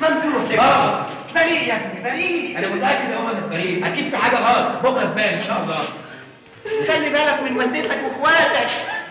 ممدوح يا بابا. بريء يا ابني بريء انا متاكد يا ماما انك بريء اكيد في حاجه غلط بكره تبان ان شاء الله خلي بالك من والدتك واخواتك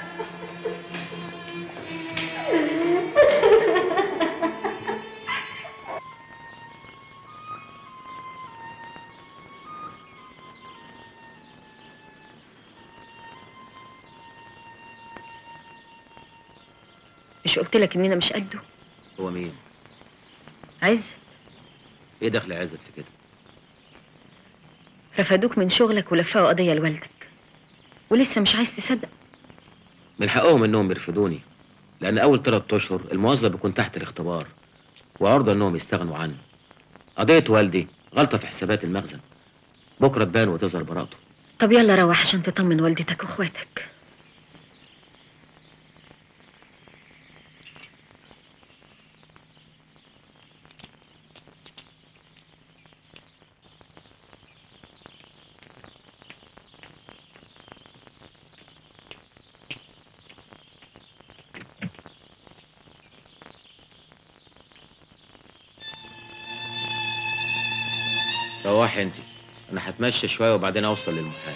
مش قلت لك اننا مش قده هو مين عز ايه دخل عزت في كده رفدوك من شغلك ولفقوا قضيه لوالدك ولسه مش عايز تصدق من حقهم انهم يرفضوني لان اول ثلاث اشهر الموظف بيكون تحت الاختبار وعرضة انهم يستغنوا عنه قضيه والدي غلطه في حسابات المخزن بكره تبان وتظهر براءته طب يلا روح عشان تطمن والدتك واخواتك روحي انت انا هتمشى شويه وبعدين اوصل للمحامي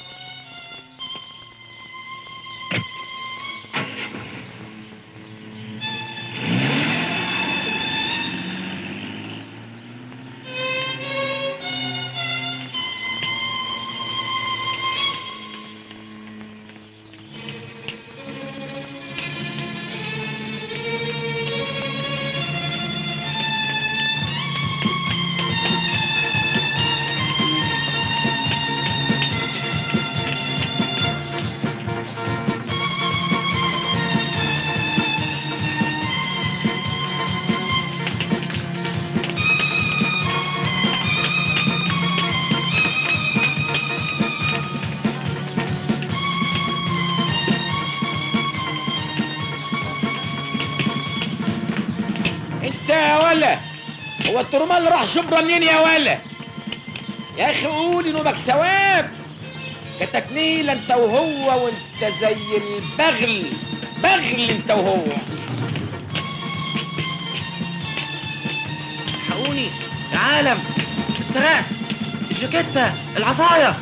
انت يا ولا هو الترمال راح شبرا منين يا ولا يا اخي قول نوبك ثواب كتكنيل انت وهو وانت زي البغل بغل انت وهو الحقوني العالم التراك الجاكيتة العصاية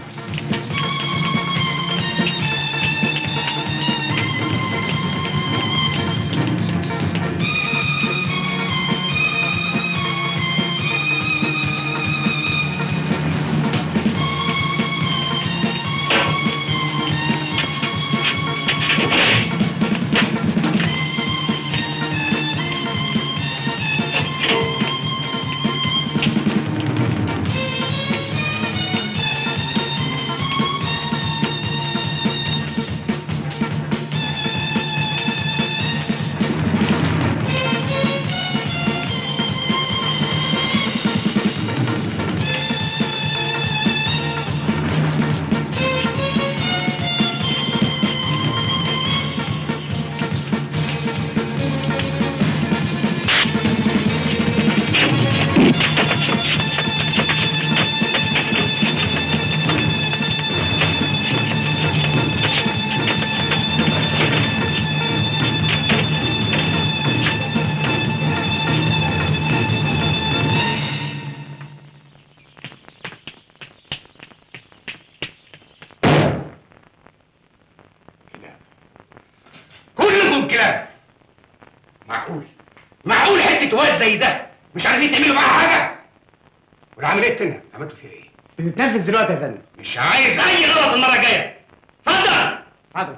كلكم كلاب معقول معقول حته واد زي ده مش عارفين تعملوا معاها حاجه والعمليه التانيه عملتوا فيها ايه بنتنفذ دلوقتي يا فندم مش عايز اي غلط المره الجايه اتفضل حاضر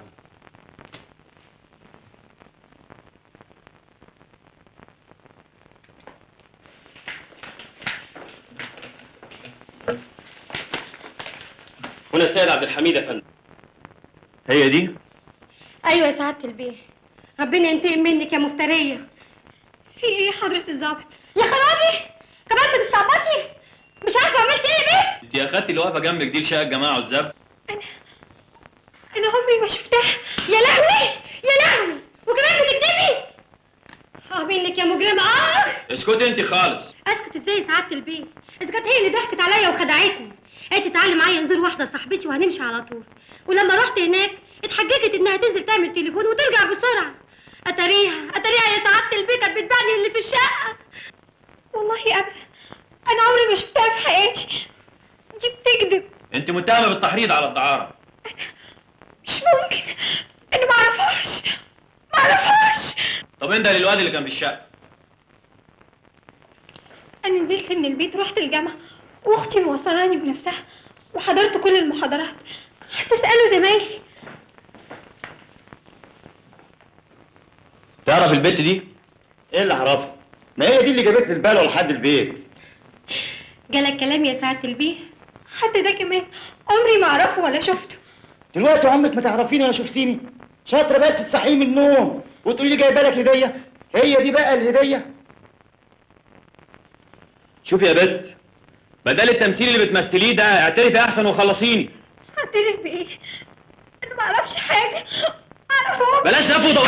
هنا السيد عبد الحميد يا فندم هي دي ايوه يا سعاده البيه ربنا ينتقم منك يا مفتريه في ايه يا حضره الظابط يا خرابي كمان بتستعبطي مش عارفه عملت ايه يا بيه انت اخدتي اللي واقفه جنبك دي لشقه الجماعه عزاب انا عمري ما شفتها يا لهوي يا لهوي وكمان بتكدبي اه منك يا مجرمه اه اسكتي انت خالص اسكت ازاي يا سعاده البيه اذا كانت هي اللي ضحكت عليا وخدعتني قالت تعالي معايا نزور واحده صاحبتي وهنمشي على طول ولما رحت هناك اتحججت انها تنزل تعمل تليفون وترجع بسرعه اتاريها اتاريها يا سعاده البيه كانت بتبيعني اللي في الشقه والله والله ابدا انا عمري ما شفتها في حياتي دي بتكذب انت متهمه بالتحريض على الدعاره مش ممكن انا ما اعرفهاش ما اعرفهاش طب انت للواد اللي كان في الشقه انا نزلت من البيت ورحت الجامعه واختي موصلاني بنفسها وحضرت كل المحاضرات حتى اسالوا زمايلي تعرف البت دي ايه اللي عرفها؟ ما هي دي اللي جابت لي البلوه لحد البيت جالك كلام يا سعاده البيه حتى ده كمان عمري ما اعرفه ولا شفته دلوقتي عمرك ما تعرفيني ولا شفتيني شاطره بس تصحيه من النوم وتقولي لي جايبه لك هديه هي دي بقى الهديه شوفي يا بت بدل التمثيل اللي بتمثليه ده اعترفي احسن وخلصيني اعترف بايه انا ما اعرفش حاجه اعرفه بلاش لف ودور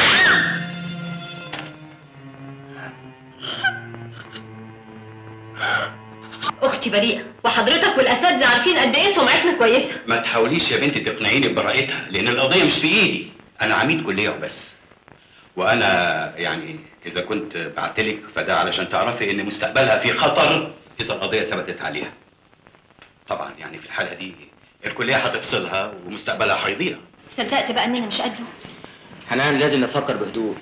اختي بريئه وحضرتك والاساتذه عارفين قد ايه سمعتنا كويسه ما تحاوليش يا بنتي تقنعيني ببراءتها لان القضيه مش في ايدي انا عميد كليه وبس وانا يعني اذا كنت بعتلك فده علشان تعرفي ان مستقبلها في خطر اذا القضيه ثبتت عليها طبعا يعني في الحاله دي الكليه هتفصلها ومستقبلها هيضيع صدقت بقى اننا مش قده حنان لازم نفكر بهدوء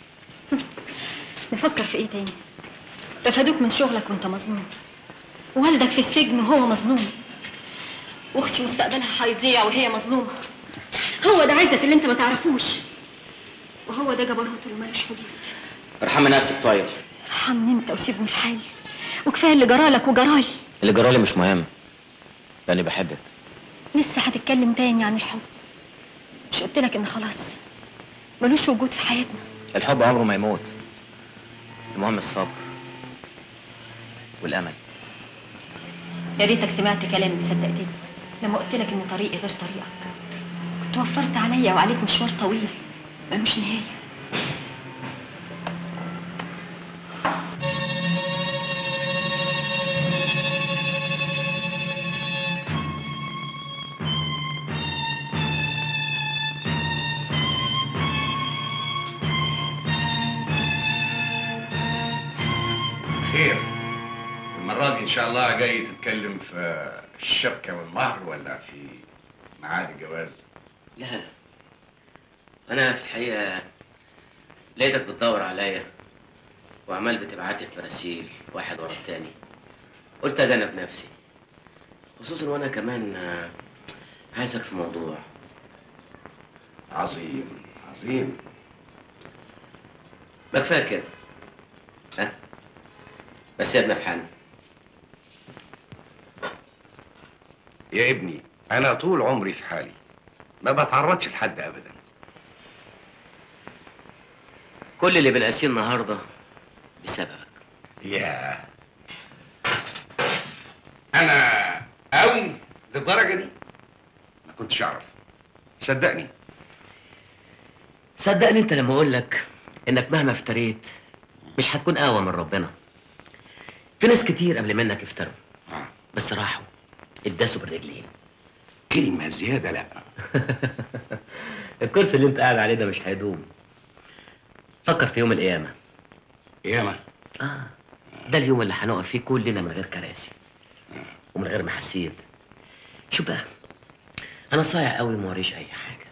نفكر في ايه تاني رفدوك من شغلك وانت مظلوم والدك في السجن وهو مظلوم واختي مستقبلها هيضيع وهي مظلومه هو ده عزت اللي انت ما تعرفوش وهو ده جبروت اللي مالوش حدود ارحمي نفسك طيب ارحمني انت وسيبني في حالي وكفايه اللي جرالك وجرالي اللي جرالي مش مهم لاني بحبك لسه هتتكلم تاني عن الحب مش قلت لك ان خلاص ملوش وجود في حياتنا الحب عمره ما يموت المهم الصبر والامل يا ريتك سمعت كلامي وصدقتني لما قلت لك ان طريقي غير طريقك كنت وفرت عليا وعليك مشوار طويل ملوش نهايه خير المرة دي إن شاء الله جاي تتكلم في الشبكة والمهر ولا في ميعاد الجواز؟ لا انا في الحقيقه لقيتك بتدور عليا وعمال بتبعت لي في مراسيل واحد ورا التاني قلت اجنب نفسي خصوصا وانا كمان آه، عايزك في موضوع عظيم عظيم ما كفايه كده ها بس سيبنا في حالنا يا ابني أنا طول عمري في حالي ما بتعرضش لحد أبدا كل اللي بنقاسيه النهارده بسببك يا أنا قوي للدرجة دي ما كنتش أعرف صدقني صدقني انت لما اقول لك انك مهما افتريت مش هتكون اقوى من ربنا في ناس كتير قبل منك افتروا آه. بس راحوا اتداسوا بالرجلين كلمة زيادة لا الكرسي اللي انت قاعد عليه ده مش هيدوم فكر في يوم القيامة ياما اه ده اليوم اللي هنقف فيه كلنا من غير كراسي ومن غير محاسيب شوف بقى انا صايع قوي ما وريش اي حاجة